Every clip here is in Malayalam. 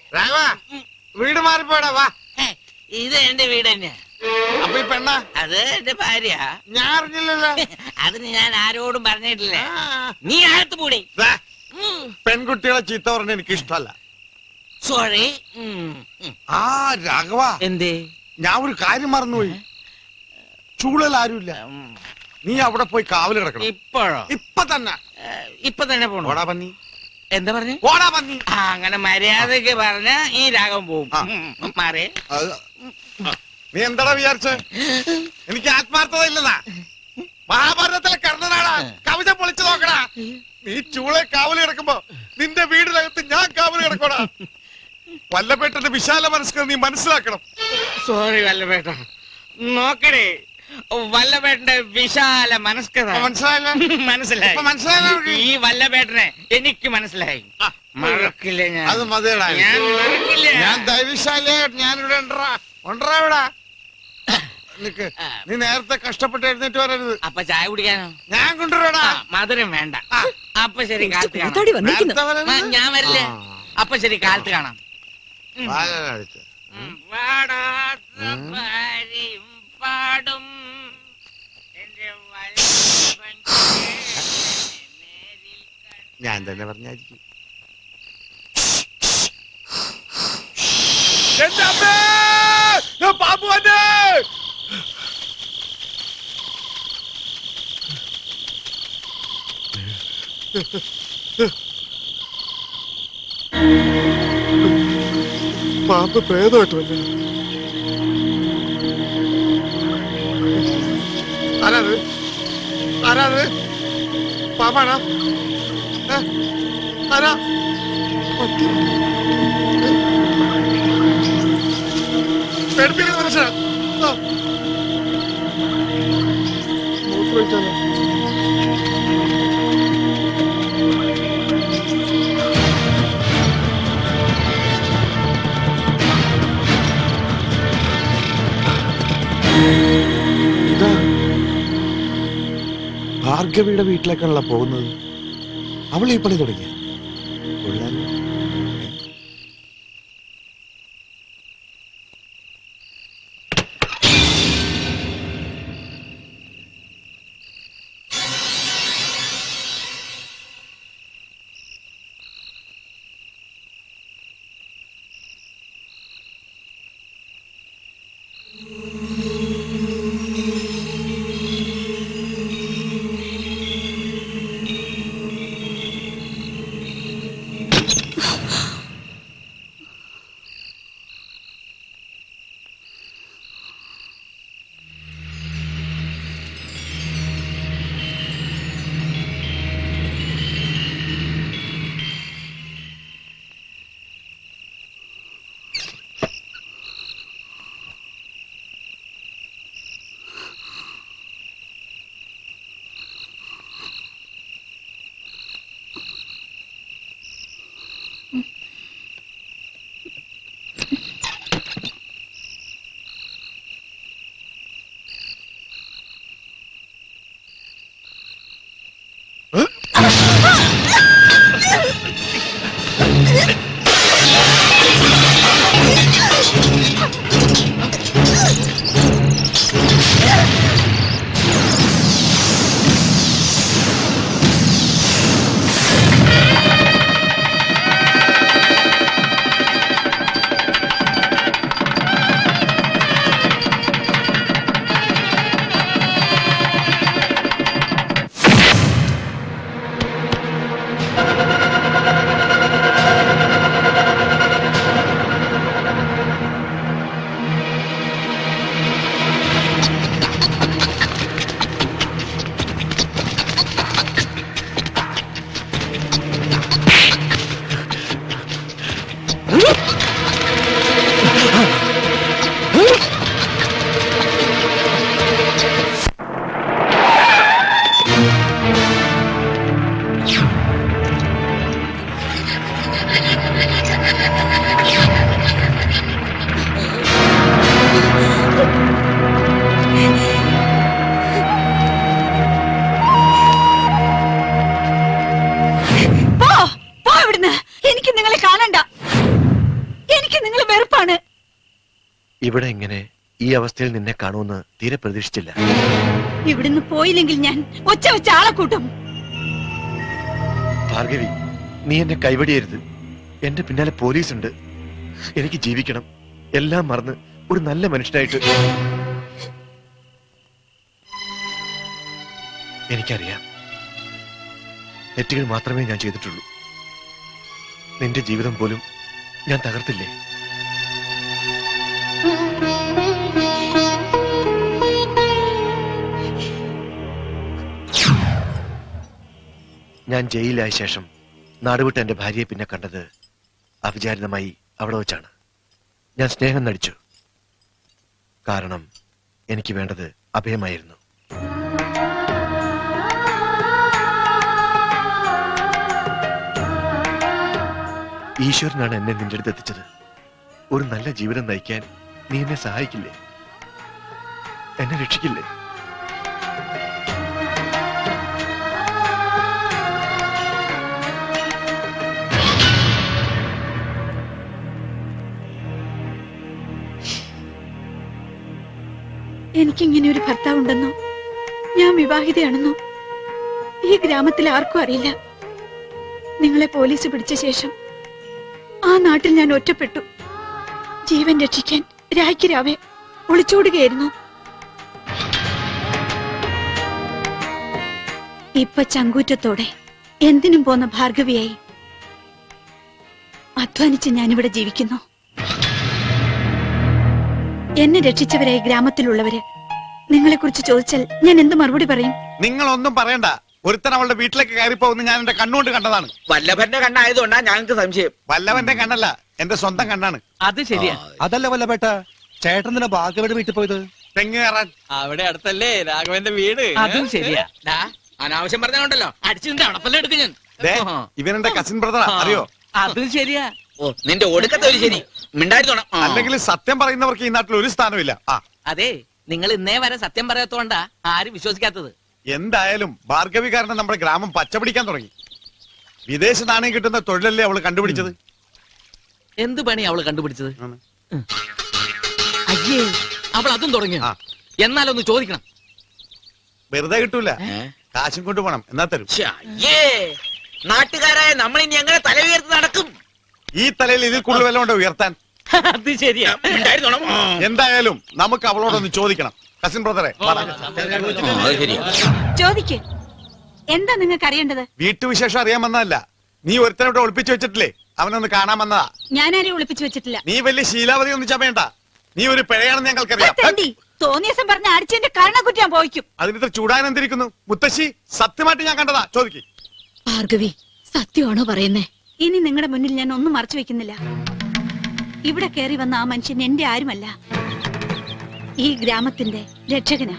രാഘവ വീട് മാറിപ്പോടാ വാ ഹേ, ഇത് എന്റെ വീട് തന്നെയാ അപ്പൊ ഈ പെണ്ണ അത് എന്റെ ഭാര്യ ഞാൻ അറിഞ്ഞില്ലല്ലോ അതിന് ഞാൻ ആരോടും പറഞ്ഞിട്ടില്ല ആ. നീ അകത്ത് പൂടി ദേ, പെൺകുട്ടികളെ ചീത്ത പറഞ്ഞ എനിക്ക് ഇഷ്ടമല്ല സോറി ആ രാഘവ എന്തേ ഞാൻ ഒരു കാര്യം മറന്നുപോയി ചൂളൽ ആരുമില്ല ഉം, നീ അവിടെ പോയി കാവൽ കിടക്കണം ഇപ്പോഴോ ഇപ്പൊ തന്നെ ഏ, ഇപ്പൊ തന്നെ പോണോ ഓടാ പന്നി എന്താ പറഞ്ഞു ഓടാ പന്നി ആ അങ്ങനെ മര്യാദക്ക് പറഞ്ഞ ഈ രാഗം പോവും ആ. ഉം, മാറി അത് നീ എന്താടാ വിചാരിച്ച എനിക്ക് ആത്മാർത്ഥത ഇല്ലതാ മഹാഭാരതത്തിലെ കർണനാടാ കവിത പൊളിച്ചു നോക്കടാ നീ ചൂളെ കാവല് കിടക്കുമ്പോ നിന്റെ വീടിനകത്ത് ഞാൻ കാവല് കിടക്കോടാ വല്ലപേട്ടന്റെ വിശാല മനസ്സ് നീ മനസ്സിലാക്കണം സോറി വല്ലപേട്ട നോക്കണേ വല്ലപേട്ടന്റെ വിശാല മനസ്കത ഇപ്പൊ മനസ്സിലായല്ലോ മനസ്സിലായി ഇപ്പൊ മനസ്സിലായല്ലോ അവർക്ക്? ഈ വല്ലപേട്ടനെ എനിക്ക് മനസ്സിലായി ആ, മറക്കില്ല ഞാൻ അത് മതിയടാ എനിക്ക്. ഞാൻ മറക്കില്ല ഞാൻ ധൈര്യശാലിയായിട്ട് ഞാനിവിടെ ഉണ്ടറാ ഉണ്ടറാ ഇവിടെ നിക്ക് നീ നേരത്തെ കഷ്ടപ്പെട്ട് എഴുന്നേറ്റ് വരരുത് അപ്പൊ ചായ കുടിക്കാനോ ഞാൻ കൊണ്ടുവരാടാ ആ, മധുരം വേണ്ട ആ. അപ്പൊ ശരി കാലത്ത് കാണാം കൂത്താടി വന്നിരിക്കുന്നു നേരത്തെ ആ, വരരുത് ഞാൻ വരില്ലേ ആ. അപ്പൊ ശരി കാലത്ത് കാണാം പാലാ കഴിച്ചത്. ഉം, പാടാത്ത ഉം. ഭാര്യയും പാടും എന്റെ വല്ലഭന്റെ നേരിൽ കണ്ട ഞാൻ തന്നെ പറഞ്ഞായിരിക്കും പാമ്പ് പ്രേതമായിട്ട് വല്ല ആരാത് ആരാത് പാമ്പാണോ ഏ? ആരാ പട്ടി. ഏ? പേടിപ്പിക്കുന്ന മനുഷ്യനാ ആ. മൂത്രമൊഴിച്ചാലോ? ഇതാ ഭാർഗവിയുടെ വീട്ടിലേക്കാണല്ലോ പോകുന്നത് അവൾ ഈ പണി തുടങ്ങിയ കൊള്ളാലോ എനിക്ക് നിങ്ങൾ വെറുപ്പാണ് ഇവിടെ ഇങ്ങനെ ഈ അവസ്ഥയിൽ നിന്നെ കാണുമെന്ന് തീരെ പ്രതീക്ഷിച്ചില്ല ഇവിടുന്ന് പോയില്ലെങ്കിൽ ഞാൻ ഒച്ച വെച്ച ആളെ കൂട്ടും ഭാർഗവി നീ എന്നെ കൈവടിയരുത് എന്റെ പിന്നാലെ പോലീസ് ഉണ്ട് എനിക്ക് ജീവിക്കണം എല്ലാം മറന്ന് ഒരു നല്ല മനുഷ്യനായിട്ട് എനിക്കറിയാം തെറ്റുകൾ മാത്രമേ ഞാൻ ചെയ്തിട്ടുള്ളൂ നിന്റെ ജീവിതം പോലും ഞാൻ തകർത്തില്ലേ ഞാൻ ജയിലിലായ ശേഷം നാടുവിട്ട് എന്റെ ഭാര്യയെ പിന്നെ കണ്ടത് അവിചാരിതമായി അവിടെ വെച്ചാണ് ഞാൻ സ്നേഹം നടിച്ചു കാരണം എനിക്ക് വേണ്ടത് അഭയമായിരുന്നു ഈശ്വരനാണ് എന്നെ നിന്റെ അടുത്ത് എത്തിച്ചത് ഒരു നല്ല ജീവിതം നയിക്കാൻ നീ എന്നെ സഹായിക്കില്ലേ എന്നെ രക്ഷിക്കില്ലേ എനിക്കിങ്ങനെ ഒരു ഭർത്താവ് ഉണ്ടെന്നോ ഞാൻ വിവാഹിതയാണെന്നോ ഈ ഗ്രാമത്തിൽ ആർക്കും അറിയില്ല നിങ്ങളെ പോലീസ് പിടിച്ച ശേഷം ആ നാട്ടിൽ ഞാൻ ഒറ്റപ്പെട്ടു ജീവൻ രക്ഷിക്കാൻ രായ്ക്ക് രാവെ ഒളിച്ചോടുകയായിരുന്നു ഇപ്പൊ ചങ്കൂറ്റത്തോടെ എന്തിനും പോന്ന ഭാർഗവിയായി അധ്വാനിച്ച് ഞാനിവിടെ ജീവിക്കുന്നു എന്നെ രക്ഷിച്ചവരായി ഗ്രാമത്തിലുള്ളവര് നിങ്ങളെ കുറിച്ച് ചോദിച്ചാൽ ഞാൻ എന്ത് മറുപടി പറയും നിങ്ങളൊന്നും പറയണ്ട ഒരുത്തൻ അവളുടെ വീട്ടിലേക്ക് കയറിപ്പോകുന്ന ഞാൻ എന്റെ കണ്ണുകൊണ്ട് കണ്ടതാണ് വല്ലഭന്റെ കണ്ണായതുകൊണ്ടാ ഞങ്ങൾക്ക് സംശയം വല്ലവന്റെ കണ്ണല്ല എന്റെ സ്വന്തം കണ്ണാണ് അത് ശരിയാ അതല്ല വല്ലപേട്ട ചേട്ടൻ തന്നെ ഭാഗ്യവരുടെ വീട്ടിൽ പോയത് തെങ്ങ് കയറാൻ അവിടെ അടുത്തല്ലേ രാഘവന്റെ വീട് അതും ശരിയാ ഡാ, അനാവശ്യം പറഞ്ഞോണ്ടല്ലോ അടിച്ചിട്ടുണ്ട് അടപ്പല്ലേ എടുക്കും ഞാൻ ദേ, ഇവനെന്റെ കസിൻ ബ്രദറാ അറിയോ അതും ശരിയാ ഓ നിന്റെ ഒടുക്കത്തെ ഒരു ശരി മിണ്ടായിരുന്നോണം അല്ലെങ്കിൽ സത്യം പറയുന്നവർക്ക് ഈ നാട്ടിൽ ഒരു സ്ഥാനമില്ല ആ അതെ നിങ്ങൾ ഇന്നേ വരെ സത്യം പറയാത്തോണ്ടാ ആരും വിശ്വസിക്കാത്തത് എന്തായാലും ഭാർഗവി കാരണം നമ്മുടെ ഗ്രാമം പച്ചപിടിക്കാൻ തുടങ്ങി വിദേശ നാണയം കിട്ടുന്ന തൊഴിലല്ലേ അവള് കണ്ടുപിടിച്ചത് എന്ത് പണി അവള് കണ്ടുപിടിച്ചത് ആണ്. അയ്യേ അവൾ അതും തുടങ്ങിയോ ആ. എന്നാലൊന്ന് ചോദിക്കണം വെറുതെ കിട്ടൂല കാശും കൊണ്ട് പോണം എന്നാ തരും നാട്ടുകാരായ നമ്മൾ ഇനി എങ്ങനെ തല ഉയർത്തി നടക്കും ഈ തലയിൽ ഇതിൽ കൂടുതൽ വല്ലതും ഉണ്ടോ ഉയർത്താൻ അത് ശരിയാ എന്തായാലും നമുക്ക് അവളോടൊന്ന് ചോദിക്കണം കസിൻ ബ്രദറെ പറ. ചോദിക്ക് എന്താ നിങ്ങൾക്ക് അറിയേണ്ടത് വീട്ടുവിശേഷം അറിയാൻ വന്നതല്ല നീ ഒരുത്തനെ ഇവിടെ ഒളിപ്പിച്ചു വെച്ചിട്ടില്ലേ അവനൊന്ന് കാണാൻ വന്നതാ ഞാനാരെയും ഒളിപ്പിച്ചു വെച്ചിട്ടില്ല നീ വലിയ ശീലാവതി ഒന്നും ചമയണ്ട നീ ഒരു പിഴയാണെന്ന് ഞങ്ങൾക്കറിയാം തെണ്ടി തോന്നിയസം പറഞ്ഞ അടിച്ചെന്റെ കരണക്കുറ്റി ഞാൻ പോയിക്കും അതിനിത്ര ചൂടാൻ എന്തിരിക്കുന്നു മുത്തശ്ശി സത്യമായിട്ട് ഞാൻ കണ്ടതാ ചോദിക്ക് ഭാർഗവി സത്യമാണോ പറയുന്നേ ഇനി നിങ്ങളുടെ മുന്നിൽ ഞാൻ ഒന്നും മറച്ചു വെക്കുന്നില്ല ഇവിടെ കയറി വന്ന ആ മനുഷ്യൻ എന്റെ ആരുമല്ല ഈ ഗ്രാമത്തിന്റെ രക്ഷകനാ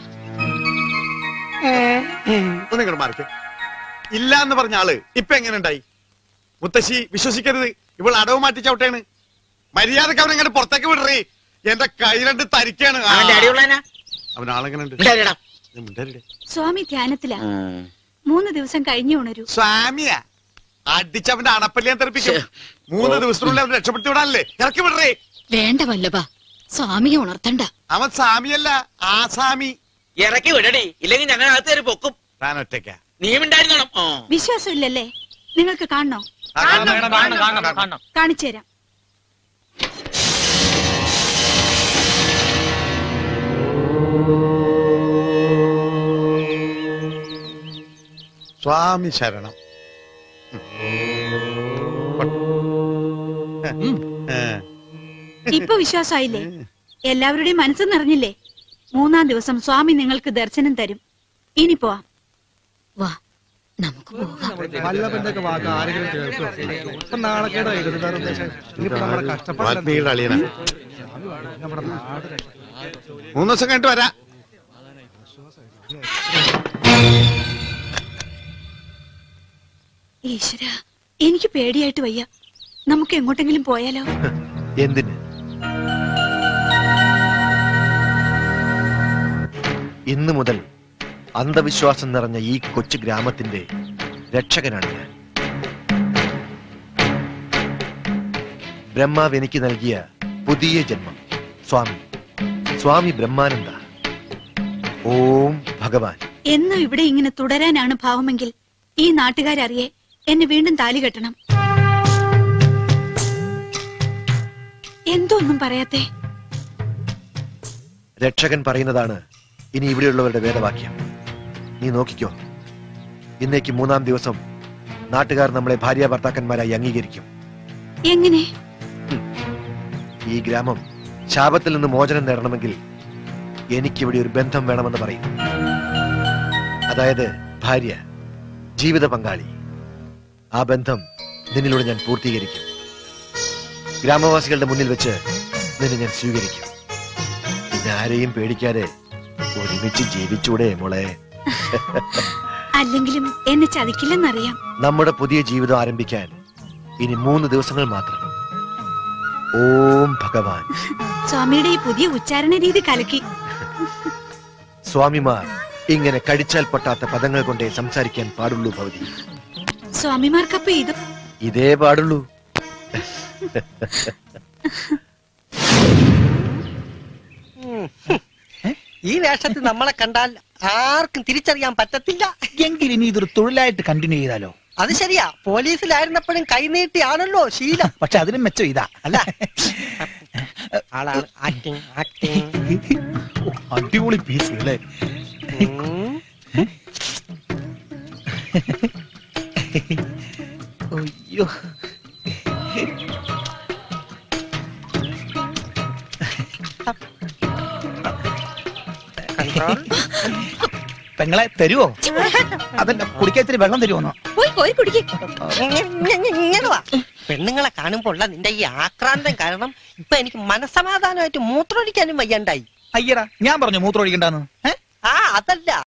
ഒന്നിങ്ങോട്ട് മാറിക്ക് ഇല്ല എന്ന് പറഞ്ഞ ആള് ഇപ്പൊ എങ്ങനെ ഉണ്ടായി മുത്തശ്ശി വിശ്വസിക്കരുത് ഇവൾ അടവ് മാറ്റി ചവിട്ടേണ് മര്യാദക്ക് അവൻ എങ്ങനെ പുറത്തേക്ക് വിടറേ എന്റെ കൈ രണ്ട് തരിക്കാണ് ആ. അവന്റെ അടിയുള്ളനാ അവൻ ആളെങ്ങനെ ഉണ്ട് മിണ്ടാതിരിടാ. ഞാൻ മിണ്ടരുതേ. സ്വാമി ധ്യാനത്തിലാ മൂന്ന് ദിവസം കഴിഞ്ഞു ഉണരൂ സ്വാമിയാ അടിച്ചവന്റെ അണപ്പല്ലിയാൻ തെറിപ്പിക്കും ശ്ശെ. മൂന്ന് ദിവസത്തിനുള്ളിൽ അവൻ രക്ഷപ്പെടുത്തി വിടാനല്ലേ ഇറക്കി വിടറേ വേണ്ട വല്ലഭ സ്വാമിയെ ഉണർത്തണ്ട അവൻ സ്വാമിയല്ല ആസാമി ഇറക്കി വിടടി ഇല്ലെങ്കിൽ ഞങ്ങൾ അകത്ത് കയറി പൊക്കും താൻ ഒറ്റയ്ക്കാ നീ മിണ്ടായിരുന്നോണം വിശ്വാസമില്ലല്ലേ നിങ്ങൾക്ക് കാണണോ ആ, കാണണം, കാണണം, കാണണം. കാണിച്ചു തരാം സ്വാമി ശരണം ഇപ്പൊ വിശ്വാസമായില്ലേ എല്ലാവരുടെയും മനസ്സ് നിറഞ്ഞില്ലേ മൂന്നാം ദിവസം സ്വാമി നിങ്ങൾക്ക് ദർശനം തരും ഇനി പോവാം വാ നമുക്ക് പോകാം വല്ലഭന്റെ ഒക്കെ വാക്ക് ആരെങ്കിലും കേൾക്കും ഇപ്പൊ നാണക്കേടായി ഇത് വേറെ ഉദ്ദേശം ഇനിയിപ്പോ നമ്മുടെ കഷ്ടപ്പാടില്ല വാൽമീകിയുടെ അളിയനാ നമ്മുടെ നാട് മൂന്ന് ദിവസം കഴിഞ്ഞിട്ട് വരാ ഈശ്വര എനിക്ക് പേടിയായിട്ട് വയ്യ നമുക്ക് എങ്ങോട്ടെങ്കിലും പോയാലോ എന്തിന് ഇന്നു മുതൽ അന്ധവിശ്വാസം നിറഞ്ഞ ഈ കൊച്ചു ഗ്രാമത്തിന്റെ രക്ഷകനാണ് ഞാൻ ബ്രഹ്മാവ് എനിക്ക് നൽകിയ പുതിയ ജന്മം സ്വാമി സ്വാമി ബ്രഹ്മാനന്ദ ഓം ഭഗവാൻ എന്നും ഇവിടെ ഇങ്ങനെ തുടരാനാണ് ഭാവമെങ്കിൽ ഈ നാട്ടുകാരറിയെ എന്നെ വീണ്ടും താലി കെട്ടണം എന്തോ ഒന്നും പറയാത്തേ രക്ഷകൻ പറയുന്നതാണ് ഇനി ഇവിടെയുള്ളവരുടെ വേദവാക്യം നീ നോക്കിക്കോ ഇന്നേക്ക് മൂന്നാം ദിവസം നാട്ടുകാർ നമ്മളെ ഭാര്യ ഭർത്താക്കന്മാരായി അംഗീകരിക്കും എങ്ങനെ ഈ ഗ്രാമം ശാപത്തിൽ നിന്ന് മോചനം നേടണമെങ്കിൽ എനിക്കിവിടെ ഒരു ബന്ധം വേണമെന്ന് പറയും അതായത് ഭാര്യ ജീവിത പങ്കാളി ആ ബന്ധം നിന്നിലൂടെ ഞാൻ പൂർത്തീകരിക്കും ഗ്രാമവാസികളുടെ മുന്നിൽ വെച്ച് നിന്നെ ഞാൻ സ്വീകരിക്കും പിന്നെ ആരെയും പേടിക്കാതെ ഒരുമിച്ച് ജീവിച്ചൂടെ മോളെ അല്ലെങ്കിലും എന്നെ ചതിക്കില്ലെന്നറിയാം നമ്മുടെ പുതിയ ജീവിതം ആരംഭിക്കാൻ ഇനി മൂന്ന് ദിവസങ്ങൾ മാത്രം ഓം ഭഗവാൻ സ്വാമിയുടെ ഈ പുതിയ ഉച്ചാരണ രീതി കലക്കി സ്വാമിമാർ ഇങ്ങനെ കടിച്ചാൽ പൊട്ടാത്ത പദങ്ങൾ കൊണ്ടേ സംസാരിക്കാൻ പാടുള്ളൂ ഭവതി സ്വാമിമാർക്കപ്പൊ ഇത് ഇതേ പാടുള്ളൂ ഈ വേഷത്തിൽ നമ്മളെ കണ്ടാൽ ആർക്കും തിരിച്ചറിയാൻ പറ്റത്തില്ല എങ്കിൽ ഇനി ഇതൊരു തൊഴിലായിട്ട് കണ്ടിന്യൂ ചെയ്താലോ അത് ശരിയാ പോലീസിലായിരുന്നപ്പോഴും കൈനീട്ടിയാണല്ലോ ശീലം പക്ഷെ അതിനും മെച്ചം ഇതാ അല്ല ആളാണ് ആക്ടിങ് ആക്ടിങ് ഓ, അടിപൊളി പീസ് അല്ലേ അയ്യോ പെങ്ങളെ തരുവോ അതല്ല കുടിക്കാൻ ഇത്തിരി വെള്ളം തരുമോന്നോ പോയി കോരി കുടിക്കേ ഇങ്ങനെ വാ പെണ്ണുങ്ങളെ കാണുമ്പോൾ ഉള്ള നിന്റെ ഈ ആക്രാന്തം കാരണം ഇപ്പൊ എനിക്ക് മനസമാധാനമായിട്ട് മൂത്രമൊഴിക്കാനും വയ്യണ്ടായി അയ്യടാ ഞാൻ പറഞ്ഞു മൂത്രം ഒഴിക്കണ്ടെന്ന് ഏ ആ അതല്ല